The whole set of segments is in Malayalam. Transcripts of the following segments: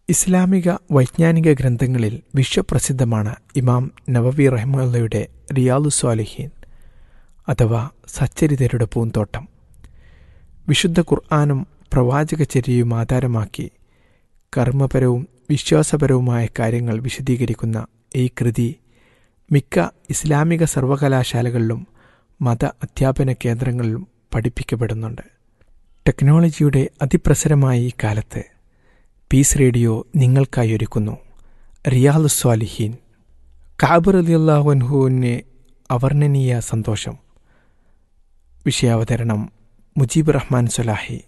ഇസ്ലാമിക വൈജ്ഞാനിക ഗ്രന്ഥങ്ങളിൽ വിശ്വപ്രസിദ്ധമാണ് ഇമാം നവവി റഹ്മുള്ളയുടെ റിയാലു സ്വാലിഹീൻ അഥവാ സച്ചരിതരുടെ പൂന്തോട്ടം വിശുദ്ധ ഖുർആാനും പ്രവാചകചര്യയും ആധാരമാക്കി കർമ്മപരവും വിശ്വാസപരവുമായ കാര്യങ്ങൾ വിശദീകരിക്കുന്ന ഈ കൃതി മിക്ക ഇസ്ലാമിക സർവകലാശാലകളിലും മത അധ്യാപന കേന്ദ്രങ്ങളിലും പഠിപ്പിക്കപ്പെടുന്നുണ്ട് ടെക്നോളജിയുടെ അതിപ്രസരമായ ഈ കാലത്ത് പീസ് റേഡിയോ നിങ്ങൾക്കായി ഒരുക്കുന്നു റിയാലു സ്വാലിഹീൻ കാബർ അലിയല്ലാഹുൻഹുവിന് അവർണ്ണനീയ സന്തോഷം വിഷയാവതരണം മുജീബ് റഹ്മാൻ സൊലാഹി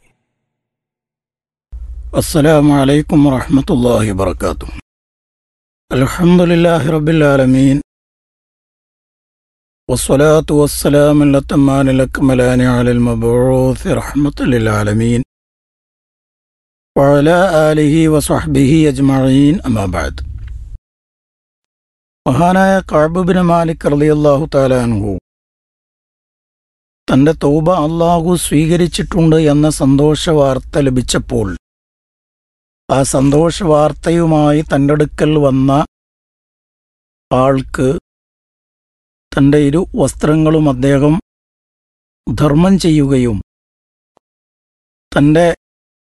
السلام عليكم ورحمة الله وبركاته الحمد لله رب العالمين والصلاة والسلام الأتمان الأكملان على المبعوث رحمة للعالمين وعلى آله وصحبه أجمعين أما بعد മഹാനായ കാബുബിൻ മാലിക് റളിയല്ലാഹു താല അൻഹു തന്റെ തൗബ അള്ളാഹു സ്വീകരിച്ചിട്ടുണ്ട് എന്ന സന്തോഷ വാർത്ത ലഭിച്ചപ്പോൾ ആ സന്തോഷ വാർത്തയുമായി തൻ്റെ അടുക്കൽ വന്ന ആൾക്ക് തൻ്റെ ഇരു വസ്ത്രങ്ങളും അദ്ദേഹം ധർമ്മം ചെയ്യുകയും തൻ്റെ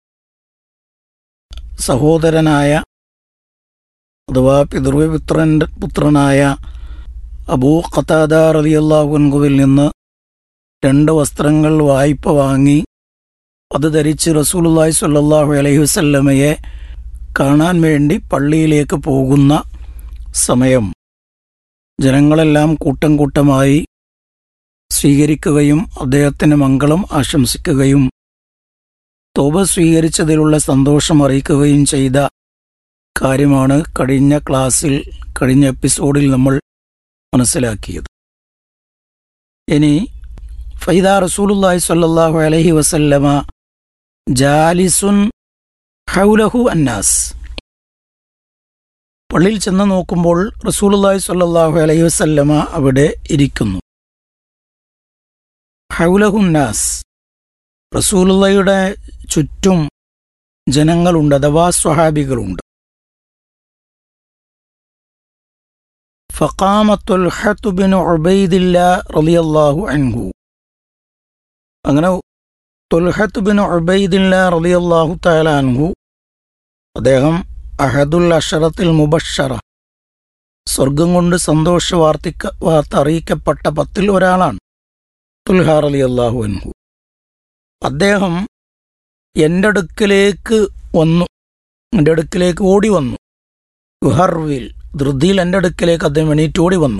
സഹോദരനായ അഥവാ പിതൃപുത്രൻ്റെ പുത്രനായ അബൂ ഖത്താദ റലിയല്ലാഹുൻകുവിൽ നിന്ന് രണ്ട് വസ്ത്രങ്ങൾ വായ്പ വാങ്ങി അത് ധരിച്ച് റസൂലുള്ളാഹി സ്വല്ലല്ലാഹു അലൈഹി വസല്ലമയെ കാണാൻ വേണ്ടി പള്ളിയിലേക്ക് പോകുന്ന സമയം ജനങ്ങളെല്ലാം കൂട്ടം കൂട്ടമായി സ്വീകരിക്കുകയും അദ്ദേഹത്തിന് മംഗളം ആശംസിക്കുകയും തോപ സ്വീകരിച്ചതിലുള്ള സന്തോഷം അറിയിക്കുകയും ചെയ്ത കാര്യമാണ് കഴിഞ്ഞ ക്ലാസ്സിൽ കഴിഞ്ഞ എപ്പിസോഡിൽ നമ്മൾ മനസ്സിലാക്കിയത് ഇനി ഫൈദ റസൂലുല്ലാഹി സ്വല്ലല്ലാഹു അലൈഹി വസല്ലമ ജാലിസുൻ ഹൗലഹു അന്നാസ് പള്ളിയിൽ ചെന്ന് നോക്കുമ്പോൾ റസൂലുല്ലാഹി സ്വല്ലല്ലാഹു അലൈഹി വസല്ലമ അവിടെ ഇരിക്കുന്നു ഹൗലഹു അന്നാസ് റസൂലുള്ളയുടെ ചുറ്റും ജനങ്ങളുണ്ട് അഥവാ സ്വഹാബികളുണ്ട് ഫഖാമത്തുൽ ബിൻ ഉബൈദില്ല റളിയല്ലാഹു അൻഹു അങ്ങനെ തുൽഹത്ത് ബിൻ ഉബൈദില്ല റളിയല്ലാഹു തആല അൻഹു അദ്ദേഹം അഹദുൽ അഷറത്തിൽ മുബഷറ സ്വർഗം കൊണ്ട് സന്തോഷ വാർത്തിക്ക വാർത്ത അറിയിക്കപ്പെട്ട പത്തിൽ ഒരാളാണ് തുൽഹ റളിയല്ലാഹു അൻഹു അദ്ദേഹം എൻ്റെ അടുക്കിലേക്ക് വന്നു എൻ്റെ അടുക്കിലേക്ക് ഓടി വന്നു യുഹർവിൽ ധൃതിയിൽ എൻ്റെ അടുക്കിലേക്ക് അദ്ദേഹം എണീറ്റ് ഓടി വന്നു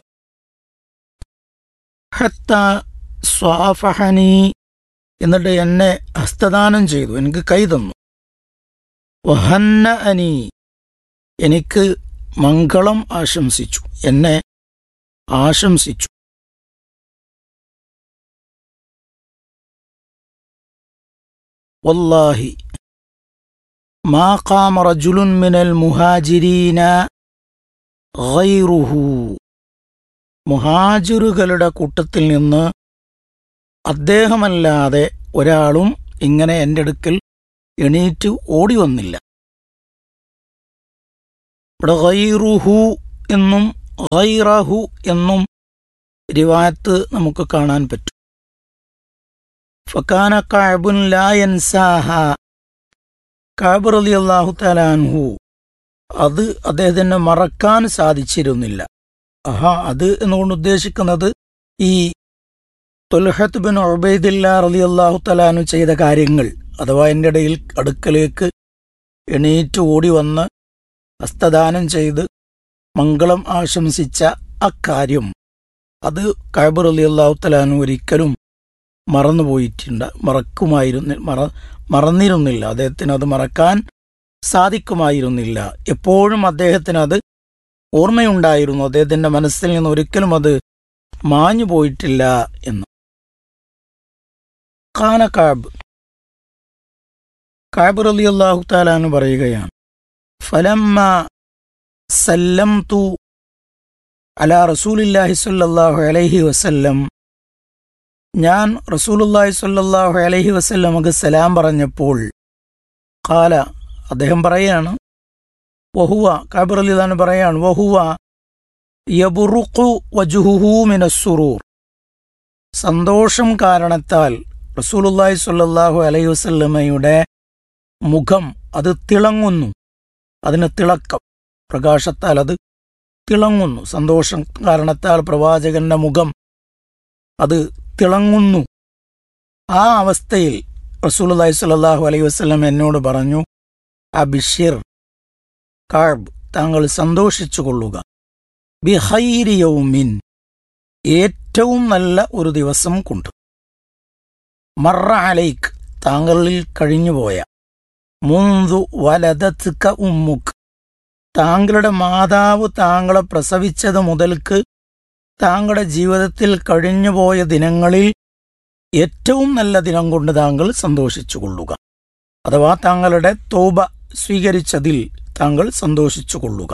ഹത്ത സ്വാഫഹനി എന്നിട്ട് എന്നെ ഹസ്തദാനം ചെയ്തു എനിക്ക് കൈ തന്നു വഹന്ന അനി എനിക്ക് മംഗളം ആശംസിച്ചു എന്നെ ആശംസിച്ചു വല്ലാഹി മാ ഖാമ റജുലുൻ മിനൽ മുഹാജിരീന ഗൈറുഹു മുഹാജിറുകളുടെ കൂട്ടത്തിൽ നിന്ന് അദ്ദേഹമല്ലാതെ ഒരാളും ഇങ്ങനെ എൻ്റെ അടുക്കൽ എണീറ്റ് ഓടി വന്നില്ല ഇവിടെ ഗൈറുഹു എന്നും ഗൈറഹു എന്നും റിവായത്ത് നമുക്ക് കാണാൻ പറ്റും ഫക്കാന കാബുൻ ലായൻസാഹ കാബ് റലി അള്ളാഹു തലാൻഹു അത് അദ്ദേഹത്തിന് മറക്കാൻ സാധിച്ചിരുന്നില്ല ആഹാ അത് എന്നുകൊണ്ട് ഉദ്ദേശിക്കുന്നത് ഈ തൊൽഹത്ത് ബിൻ ഒബൈദില്ല റലി അള്ളാഹു തലാനു ചെയ്ത കാര്യങ്ങൾ അഥവാ എൻ്റെ ഇടയിൽ അടുക്കലേക്ക് എണീറ്റ് ഓടി വന്ന് ഹസ്തദാനം ചെയ്ത് മംഗളം ആശംസിച്ച അക്കാര്യം അത് കൈബർ അലി അള്ളാഹു തലാനു ഒരിക്കലും മറന്നുപോയിട്ടുണ്ട് മറക്കുമായിരുന്നു മറ മറന്നിരുന്നില്ല അദ്ദേഹത്തിന് അത് മറക്കാൻ സാധിക്കുമായിരുന്നില്ല എപ്പോഴും അദ്ദേഹത്തിന് അത് ഓർമ്മയുണ്ടായിരുന്നു അദ്ദേഹത്തിന്റെ മനസ്സിൽ നിന്ന് ഒരിക്കലും അത് മാഞ്ഞു പോയിട്ടില്ല എന്ന് ഖാന കാബ് കാബ് റലി അള്ളാഹു താലാന്ന് പറയുകയാണ് ഫലമ്മ സല്ലം തു അല റസൂലില്ലാഹി സല്ലല്ലാഹു അലൈഹി വസല്ലം ഞാൻ റസൂലുല്ലാഹി സല്ലല്ലാഹു അലൈഹി വസല്ലമക്ക് സലാം പറഞ്ഞപ്പോൾ കാല അദ്ദേഹം പറയാണ് വഹുവ കാബിറലിതാണ് പറയാണ് വഹുവ യബുറുഖു വജുഹു മിനസ്സുറൂർ സന്തോഷം കാരണത്താൽ റസൂലുള്ളാഹി സ്വല്ലല്ലാഹു അലൈഹി വസല്ലമയുടെ മുഖം അത് തിളങ്ങുന്നു അതിന് തിളക്കം പ്രകാശത്താൽ അത് തിളങ്ങുന്നു സന്തോഷം കാരണത്താൽ പ്രവാചകന്റെ മുഖം അത് തിളങ്ങുന്നു ആ അവസ്ഥയിൽ റസൂലുള്ളാഹി സ്വല്ലല്ലാഹു അലൈഹി വസല്ലം എന്നോട് പറഞ്ഞു അബിഷിർ കാബ് താങ്കൾ സന്തോഷിച്ചു കൊള്ളുക ബിഹൈരി യൗമിൻ ഏറ്റവും നല്ല ഒരു ദിവസം കൊണ്ട് മറ അലൈക്ക് താങ്കളിൽ കഴിഞ്ഞുപോയ മുന്തു വലതത്ക ഉമ്മുക്ക് താങ്കളുടെ മാതാവ് താങ്കളെ പ്രസവിച്ചത് മുതൽക്ക് താങ്കളുടെ ജീവിതത്തിൽ കഴിഞ്ഞുപോയ ദിനങ്ങളിൽ ഏറ്റവും നല്ല ദിനം കൊണ്ട് താങ്കൾ സന്തോഷിച്ചു കൊള്ളുക അഥവാ താങ്കളുടെ തോബ സ്വീകരിച്ചതിൽ താങ്കൾ സന്തോഷിച്ചു കൊള്ളുക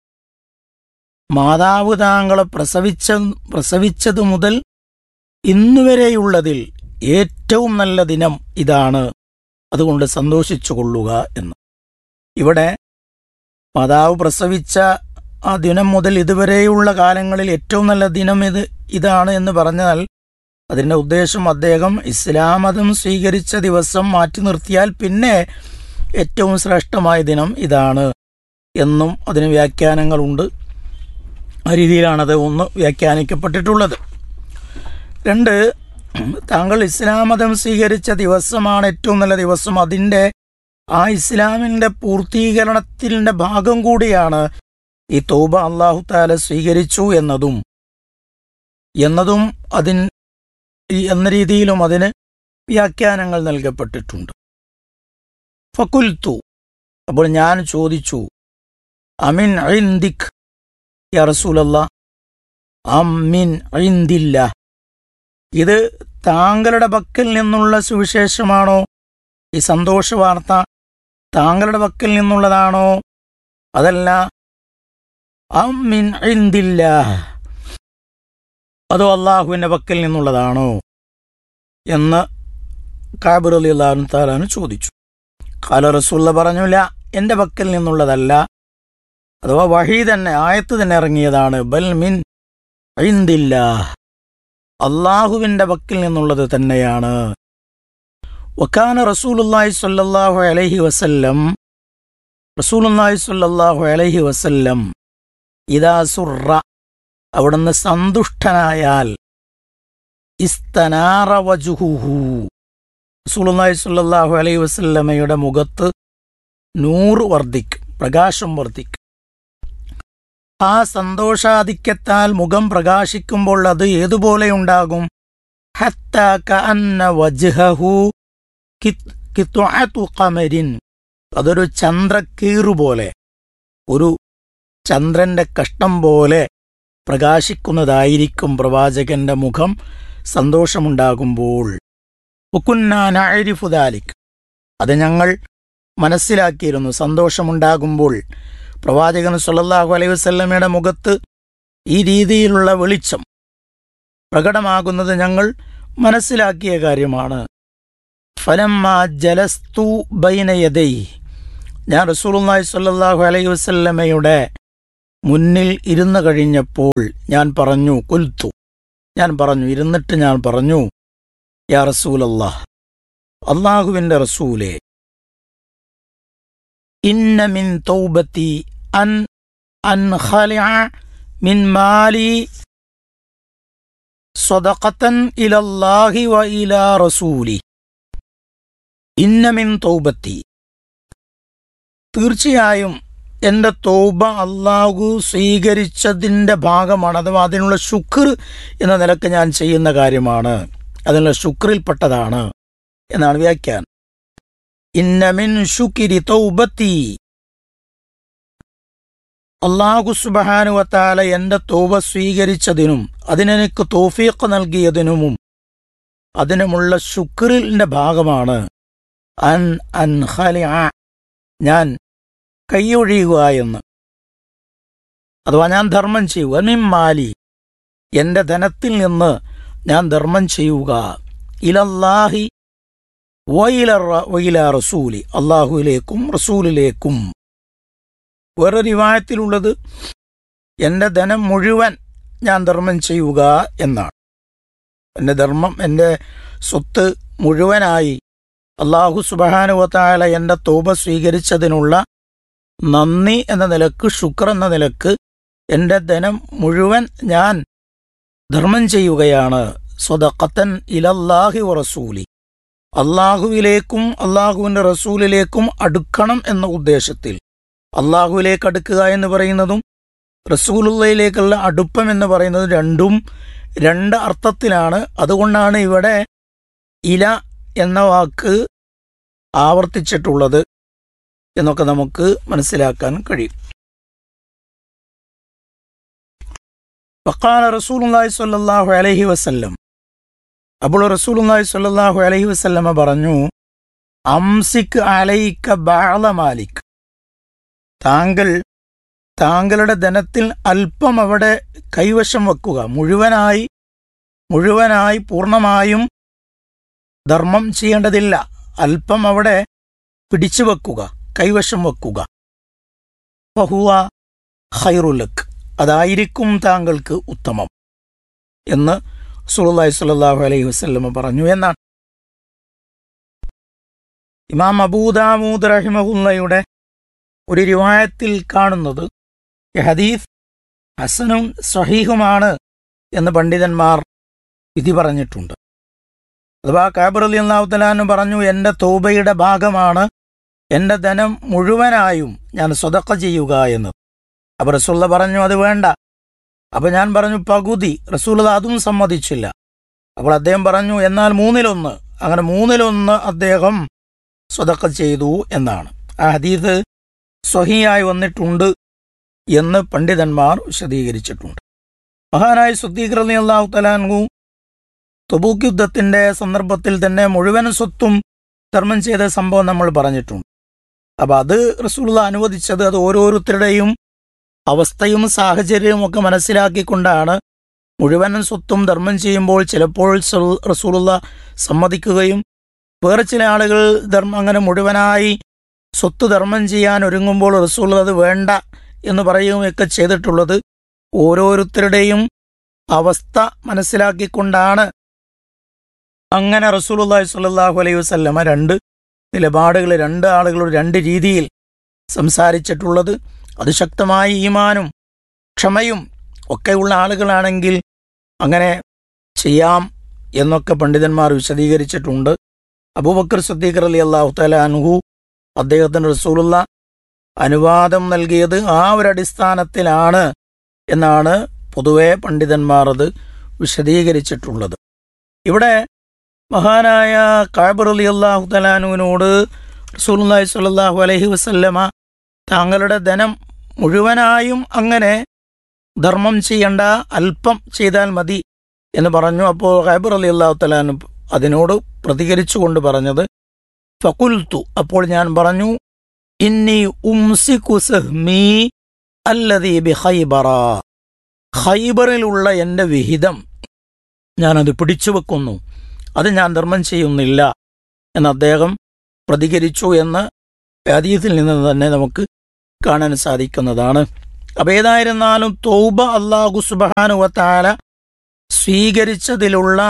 മാതാവ് താങ്കളെ പ്രസവിച്ച പ്രസവിച്ചത് മുതൽ ഇന്നുവരെയുള്ളതിൽ ഏറ്റവും നല്ല ദിനം ഇതാണ് അതുകൊണ്ട് സന്തോഷിച്ചു കൊള്ളുക എന്ന് ഇവിടെ മാതാവ് പ്രസവിച്ച ആ ദിനം മുതൽ ഇതുവരെയുള്ള കാലങ്ങളിൽ ഏറ്റവും നല്ല ദിനം ഇത് ഇതാണ് എന്ന് പറഞ്ഞാൽ അതിൻ്റെ ഉദ്ദേശം അദ്ദേഹം ഇസ്ലാം മതം സ്വീകരിച്ച ദിവസം മാറ്റി നിർത്തിയാൽ പിന്നെ ഏറ്റവും ശ്രേഷ്ഠമായ ദിനം ഇതാണ് എന്നും അതിന് വ്യാഖ്യാനങ്ങളുണ്ട് ആ രീതിയിലാണത് ഒന്ന് വ്യാഖ്യാനിക്കപ്പെട്ടിട്ടുള്ളത് രണ്ട് താങ്കൾ ഇസ്ലാം മതം സ്വീകരിച്ച ദിവസമാണ് ഏറ്റവും നല്ല ദിവസം അതിൻ്റെ ആ ഇസ്ലാമിൻ്റെ പൂർത്തീകരണത്തിൻ്റെ ഭാഗം കൂടിയാണ് ഈ തൗബ അള്ളാഹു താല സ്വീകരിച്ചു എന്നതും എന്നതും അതിൻ ഈ- എന്ന രീതിയിലും അതിന് വ്യാഖ്യാനങ്ങൾ നൽകപ്പെട്ടിട്ടുണ്ട് ഫക്കുൽത്തു അപ്പോൾ ഞാൻ ചോദിച്ചു അമിൻ ഐന്ദിക് യാ റസൂലല്ല അമ്മിൻ ഐന്ദില്ല ഇത് താങ്കളുടെ പക്കൽ നിന്നുള്ള സുവിശേഷമാണോ ഈ സന്തോഷ വാർത്ത താങ്കളുടെ പക്കൽ നിന്നുള്ളതാണോ അതല്ല അമ്മിൻ ഐന്ദില്ല അതോ അള്ളാഹുവിൻ്റെ പക്കൽ നിന്നുള്ളതാണോ എന്ന് കാബിർ അലി അള്ളാഹു താലാന് ചോദിച്ചു കാല റസൂല്ല പറഞ്ഞില്ല എൻ്റെ പക്കൽ നിന്നുള്ളതല്ല അഥവാ വഹി തന്നെ ആയത്ത് തന്നെ ഇറങ്ങിയതാണ് ബൽ മിൻ ഐന്ദില്ല അള്ളാഹുവിൻ്റെ പക്കൽ നിന്നുള്ളത് തന്നെയാണ് വക്കാന റസൂലുല്ലാഹി സ്വല്ലല്ലാഹു അലൈഹി വസല്ലം റസൂലുല്ലാഹി സ്വല്ലല്ലാഹു അലൈഹി വസല്ലം ഇദാ സുറ അവിടുന്ന് സന്തുഷ്ടനായാൽ ഇസ്തനാറ വജുഹുഹു റസൂലുള്ളാഹി സ്വല്ലല്ലാഹു അലൈഹി വസല്ലമയുടെ മുഖത്ത് നൂറ് വർദ്ധിക്കും പ്രകാശം വർദ്ധിക്കും ആ സന്തോഷാധിക്യത്താൽ മുഖം പ്രകാശിക്കുമ്പോൾ അത് ഏതുപോലെ ഉണ്ടാകും ഹത്ത കഅന്ന വജ്ഹഹു കിത്- കിത്വഅതു ഖമരിൻ അതൊരു ചന്ദ്രക്കീറുപോലെ ഒരു ചന്ദ്രന്റെ കഷ്ടം പോലെ പ്രകാശിക്കുന്നതായിരിക്കും പ്രവാചകന്റെ മുഖം സന്തോഷമുണ്ടാകുമ്പോൾ ഉക്കുന്നാനരിഫുദാലിക് അത് ഞങ്ങൾ മനസ്സിലാക്കിയിരുന്നു സന്തോഷമുണ്ടാകുമ്പോൾ പ്രവാചകൻ സല്ലല്ലാഹു അലൈഹി വസല്ലമയുടെ മുഖത്ത് ഈ രീതിയിലുള്ള വെളിച്ചം പ്രകടമാകുന്നത് ഞങ്ങൾ മനസ്സിലാക്കിയ കാര്യമാണ് ഫലമ്മ ജലസ്തു ബൈനയതൈ ഞാൻ റസൂലുള്ളാഹി സ്വല്ലല്ലാഹു അലൈഹി വസല്ലമയുടെ മുന്നിൽ ഇരുന്നു കഴിഞ്ഞപ്പോൾ ഞാൻ പറഞ്ഞു കുൽത്തു ഞാൻ പറഞ്ഞു ഇരുന്നിട്ട് ഞാൻ പറഞ്ഞു യാ റസൂലല്ലാഹ് അള്ളാഹുവിൻ്റെ റസൂലെ ഇന്ന മിൻ തൗബത്തി അൻ അൻ ഖലിഅ മിൻ മാലി സ്വദഖത്തൻ ഇലല്ലാഹി വ ഇലാ റസൂലി ഇന്ന മിൻ തൗബത്തി തീർച്ചയായും എൻ്റെ തൗബ അള്ളാഹു സ്വീകരിച്ചതിൻ്റെ ഭാഗമാണ് അഥവാ അതിനുള്ള ശുക്ർ എന്ന നിലക്ക് ഞാൻ ചെയ്യുന്ന കാര്യമാണ് അതിനുള്ള ശുക്രിൽപ്പെട്ടതാണ് എന്നാണ് വ്യാഖ്യാനം ഇന്നമിൻ ശുക്കിരി തൗബത്തി അള്ളാഹു സുബഹാനുവത്താല എൻ്റെ തൗബ സ്വീകരിച്ചതിനും അതിനെനിക്ക് തോഫീഖ് നൽകിയതിനുമും അതിനുമുള്ള ശുക്രിന്റെ ഭാഗമാണ് അൻ അൻ ഖലിഅ ഞാൻ കൈയൊഴിയുക എന്ന് അഥവാ ഞാൻ ധർമ്മം ചെയ്യുക മിമ്മാലി എൻ്റെ ധനത്തിൽ നിന്ന് ഞാൻ ധർമ്മം ചെയ്യുക ഇലല്ലാഹി വയില റ- വയില റസൂലി അള്ളാഹുവിലേക്കും റസൂലിലേക്കും വേറെ റിവായത്തിലുള്ളത് എൻ്റെ ധനം മുഴുവൻ ഞാൻ ധർമ്മം ചെയ്യുക എന്നാണ് എൻ്റെ ധർമ്മം എൻ്റെ സ്വത്ത് മുഴുവനായി അള്ളാഹു സുബഹാനുവത്തായ എൻ്റെ തോപ സ്വീകരിച്ചതിനുള്ള നന്ദി എന്ന നിലക്ക് ശുക്ർ എന്ന നിലക്ക് എൻ്റെ ധനം മുഴുവൻ ഞാൻ ധർമ്മം ചെയ്യുകയാണ് സ്വതക്കത്തൻ ഇലല്ലാഹി റസൂലി അള്ളാഹുവിലേക്കും അള്ളാഹുവിൻ്റെ റസൂലിലേക്കും അടുക്കണം എന്ന ഉദ്ദേശത്തിൽ അള്ളാഹുവിലേക്ക് അടുക്കുക എന്ന് പറയുന്നതും റസൂലുള്ളയിലേക്കുള്ള അടുപ്പം എന്ന് പറയുന്നത് രണ്ടും രണ്ട് അർത്ഥത്തിലാണ് അതുകൊണ്ടാണ് ഇവിടെ ഇല എന്ന വാക്ക് ആവർത്തിച്ചിട്ടുള്ളത് എന്നൊക്കെ നമുക്ക് മനസ്സിലാക്കാൻ കഴിയും വക്കാല റസൂലുള്ളാഹി സ്വല്ലല്ലാഹു അലൈഹി വസല്ലം അപ്പോൾ റസൂലുള്ളാഹി സ്വല്ലല്ലാഹു അലൈഹി വസല്ലമ പറഞ്ഞു അംസിക് അലൈക ബഅള മാലിക് താങ്കൾ താങ്കളുടെ ധനത്തിൽ അല്പം അവിടെ കൈവശം വെക്കുക മുഴുവനായി മുഴുവനായി പൂർണ്ണമായും ധർമ്മം ചെയ്യേണ്ടതില്ല അല്പം അവിടെ പിടിച്ചു വെക്കുക കൈവശം വെക്കുക ബഹുവ ഹൈറുലക് അതായിരിക്കും താങ്കൾക്ക് ഉത്തമം എന്ന് സുലുല്ലാഹി സ്വല്ലല്ലാഹു അലൈഹി വസല്ലമ പറഞ്ഞു എന്നാണ് ഇമാം അബൂദാമൂദ് റഹിമഹുല്ലയുടെ ഒരു റിവായത്തിൽ കാണുന്നത് ഈ ഹദീസ് ഹസനും സഹീഹുമാണ് എന്ന് പണ്ഡിതന്മാർ വിധി പറഞ്ഞിട്ടുണ്ട് അഥവാ കാബർ അലി അള്ളാഹുത്തലാന്ന് പറഞ്ഞു എൻ്റെ തോബയുടെ ഭാഗമാണ് എൻ്റെ ധനം മുഴുവനായും ഞാൻ സ്വതക്ക ചെയ്യുക എന്ന് അപ്പൊ റസൂള്ള പറഞ്ഞു അത് വേണ്ട അപ്പൊ ഞാൻ പറഞ്ഞു പകുതി റസൂള്ള അതും സമ്മതിച്ചില്ല അപ്പോൾ അദ്ദേഹം പറഞ്ഞു എന്നാൽ മൂന്നിലൊന്ന് അങ്ങനെ മൂന്നിലൊന്ന് അദ്ദേഹം സ്വതക്ക ചെയ്തു എന്നാണ് ആ ഹദീസ് സ്വഹിയായി വന്നിട്ടുണ്ട് എന്ന് പണ്ഡിതന്മാർ വിശദീകരിച്ചിട്ടുണ്ട് മഹാനായ സുദ്ദീഖ് അലി അള്ളാഹു തലാൻഹു തൊബൂക്ക് യുദ്ധത്തിന്റെ സന്ദർഭത്തിൽ തന്നെ മുഴുവൻ സ്വത്തും ധർമ്മം ചെയ്ത സംഭവം നമ്മൾ പറഞ്ഞിട്ടുണ്ട് അപ്പൊ അത് റസൂള്ള അനുവദിച്ചത് അത് ഓരോരുത്തരുടെയും അവസ്ഥയും സാഹചര്യവും ഒക്കെ മനസ്സിലാക്കിക്കൊണ്ടാണ് മുഴുവൻ സ്വത്തും ധർമ്മം ചെയ്യുമ്പോൾ ചിലപ്പോൾ സൽ- റസൂലുള്ള സമ്മതിക്കുകയും വേറെ ചില ആളുകൾ ധർമ്മം അങ്ങനെ മുഴുവനായി സ്വത്ത് ധർമ്മം ചെയ്യാൻ ഒരുങ്ങുമ്പോൾ റസൂൽ അത് വേണ്ട എന്ന് പറയുകയൊക്കെ ചെയ്തിട്ടുള്ളത് ഓരോരുത്തരുടെയും അവസ്ഥ മനസ്സിലാക്കിക്കൊണ്ടാണ് അങ്ങനെ റസൂലുള്ളാഹി സ്വല്ലല്ലാഹു അലൈഹി വസല്ലമ രണ്ട് നിലപാടുകൾ രണ്ട് ആളുകളോട് രണ്ട് രീതിയിൽ സംസാരിച്ചിട്ടുള്ളത് അതിശക്തമായ ഈമാനും ക്ഷമയും ഒക്കെയുള്ള ആളുകളാണെങ്കിൽ അങ്ങനെ ചെയ്യാം എന്നൊക്കെ പണ്ഡിതന്മാർ വിശദീകരിച്ചിട്ടുണ്ട് അബൂബക്കർ സദ്ദീഖർ അലി അള്ളാഹു തല അൻഹു അദ്ദേഹത്തിന് റസൂലുള്ള അനുവാദം നൽകിയത് ആ ഒരു അടിസ്ഥാനത്തിലാണ് എന്നാണ് പൊതുവെ പണ്ഡിതന്മാർ അത് വിശദീകരിച്ചിട്ടുള്ളത് ഇവിടെ മഹാനായ കാബർ അലി അള്ളാഹു തലാനുവിനോട് റസൂലുള്ളാഹി സ്വല്ലല്ലാഹു അലൈഹി വസല്ലമ താങ്കളുടെ ധനം മുഴുവനായും അങ്ങനെ ധർമ്മം ചെയ്യണ്ട അല്പം ചെയ്താൽ മതി എന്ന് പറഞ്ഞു അപ്പോൾ ഖൈബർ അലി അള്ളാഹു തലാനു അതിനോട് പ്രതികരിച്ചുകൊണ്ട് പറഞ്ഞത് ഫകുൽത്തു അപ്പോൾ ഞാൻ പറഞ്ഞു ഇന്നി ഉംസിക്കു സഹ്മി അല്ലദീ ബി ഖൈബറ ഖൈബറിലുള്ള എൻ്റെ വിഹിതം ഞാനത് പിടിച്ചു വെക്കുന്നു അത് ഞാൻ ധർമ്മം ചെയ്യുന്നില്ല എന്ന് അദ്ദേഹം പ്രതികരിച്ചു എന്ന് ഹദീസിൽ നിന്ന് തന്നെ നമുക്ക് കാണാൻ സാധിക്കുന്നതാണ് അപ്പൊ ഏതായിരുന്നാലും തൗബ അള്ളാഹു സുബാനുവത്താല സ്വീകരിച്ചതിലുള്ള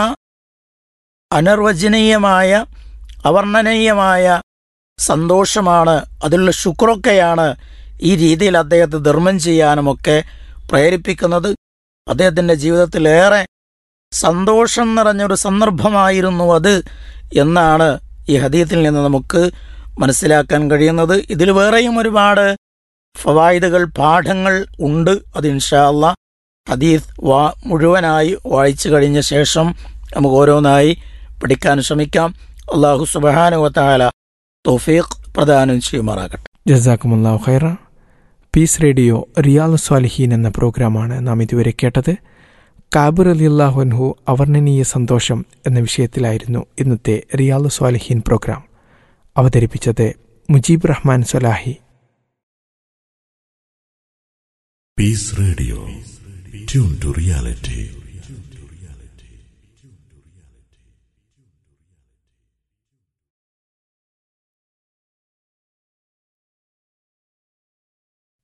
അനർവചനീയമായ അവർണ്ണനീയമായ സന്തോഷമാണ് അതിലുള്ള ശുക്രൊക്കെയാണ് ഈ രീതിയിൽ അദ്ദേഹത്തെ ധർമ്മം ചെയ്യാനുമൊക്കെ പ്രേരിപ്പിക്കുന്നത് അദ്ദേഹത്തിൻ്റെ ജീവിതത്തിലേറെ സന്തോഷം നിറഞ്ഞൊരു സന്ദർഭമായിരുന്നു അത് എന്നാണ് ഈ ഹദീത്തിൽ നിന്ന് നമുക്ക് മനസ്സിലാക്കാൻ കഴിയുന്നത് ഇതിൽ വേറെയും ഒരുപാട് ഫവായിദുകൾ പാഠങ്ങൾ ഉണ്ട് അത് ഇൻഷാ അല്ലാ ഹദീസ് വാ മുഴുവനായി വായിച്ചു കഴിഞ്ഞ ശേഷം നമുക്ക് ഓരോന്നായി പഠിക്കാൻ ശ്രമിക്കാം അള്ളാഹു സുബാനുവത്താല തൗഫീഖ് പ്രദാനം ചെയ്യുമാറാകട്ടെ ജസാക്കുമുല്ലാഹു ഖൈറ പീസ് റേഡിയോ റിയാൽ സ്വാലിഹീൻ എന്ന പ്രോഗ്രാമാണ് നാം ഇതുവരെ കേട്ടത് കാബിർ അലി അള്ളാഹുൻഹു അവർണ്ണനീയ സന്തോഷം എന്ന വിഷയത്തിലായിരുന്നു ഇന്നത്തെ റിയാൽ സ്വാലിഹീൻ പ്രോഗ്രാം അവതരിപ്പിച്ചത് Mujeeb Rahman Salahi Peace Radio. Tune to reality.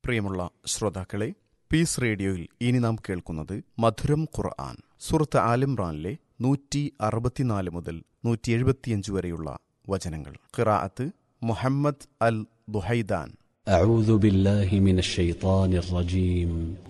പ്രിയമുള്ള ശ്രോതാക്കളെ പീസ് റേഡിയോയിൽ ഇനി നാം കേൾക്കുന്നത് മധുരം ഖുർആൻ സുഹൃത്ത് ആലിംറാനിലെ നൂറ്റി അറുപത്തിനാല് മുതൽ നൂറ്റി എഴുപത്തിയഞ്ച് വരെയുള്ള വചനങ്ങൾ ഖിറാഅത്ത് മുഹമ്മദ് അൽ ദുഹൈദാൻ أعوذ بالله من الشيطان الرجيم